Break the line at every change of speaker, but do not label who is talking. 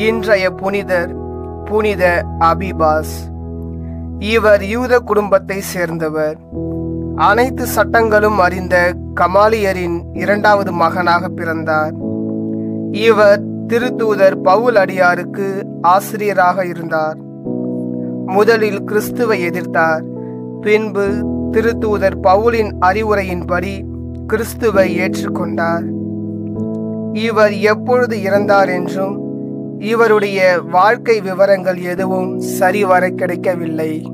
இன்றைய புனிதர் புனித அபிபாஸ் இவர் யூத குடும்பத்தை சேர்ந்தவர் அனைத்து சட்டங்களும் அறிந்த கமாலியரின் இரண்டாவது மகனாக பிறந்தார் இவர் திருத்தூதர் பவுல் அடியாருக்கு ஆசிரியராக இருந்தார் முதலில் கிறிஸ்துவை எதிர்த்தார் பின்பு திருத்தூதர் பவுலின் அறிவுரையின்படி கிறிஸ்துவை ஏற்றுக்கொண்டார் இவர் எப்பொழுது இறந்தார் என்றும் இவருடைய வாழ்க்கை விவரங்கள் எதுவும் சரிவர கிடைக்கவில்லை